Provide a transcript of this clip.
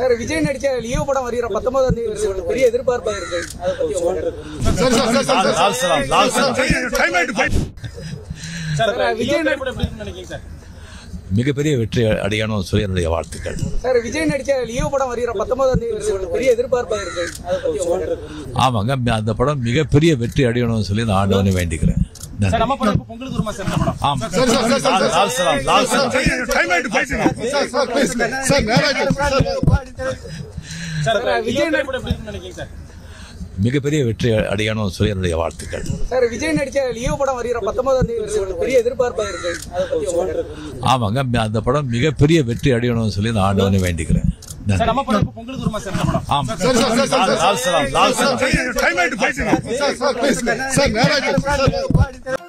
Sir Vijay நடிச்ச Leo படம் வருகிற பத்தொன்பதாம் தேதி வருது. ஒரு பெரிய எதிர்பார்ப்பா இருக்கு அதை பத்தி உங்க கருத்து. லால் சலாம் லால் சலாம் சார், விஜய் நடி- மிகப்பெரிய வெற்றி அடையணும் சொல்லி என்னுடைய வாழ்த்துக்கள் சார் விஜய் நடிச்ச லியோ படம் வருகிற பத்தொன்பதாம் தேதி வருது. ஒரு பெரிய எதிர்பார்ப்பா இருக்கு அதை பத்தி உங்க கருத்து. ஆமாங்க அந்த படம் மிகப்பெரிய வெற்றி அடையணும்னு சொல்லி நான் ஆண்டவனை வேண்டிக்கிறேன் நன்றி. நம்ம படம் இப்ப பொங்கலுக்கு வருமா சார் இந்த படம் ஆமா லால் லால் சலாம் லால் சலாம் சார் விஜய் விஜய் நடி- படம் எப்படி இருக்குன்னு நினைக்கிறீங்க சார் மிகப்பெரிய வெற்றி அடையணும்னு சொல்லி என்னுடைய வாழ்த்துக்கள் சார் விஜய் நடிச்ச லியோ படம் வருகிற பத்தொன்பதாம் தேதி வருது. ஒரு பெரிய எதிர்பார்ப்பா இருக்கு அதை பத்தி உங்க கருத்து. ஆமாங்க அந்த படம் மிகப்பெரிய வெற்றி அடையணும்னு சொல்லி நான் ஆண்டவனை வேண்டிக்கிறேன் நன்றி. சார் நம்ம படம் இப்ப பொங்கலுக்கு வருமா சார் இந்த படம் ஆமா லால் லால் சலாம் லால் சலாம் சார்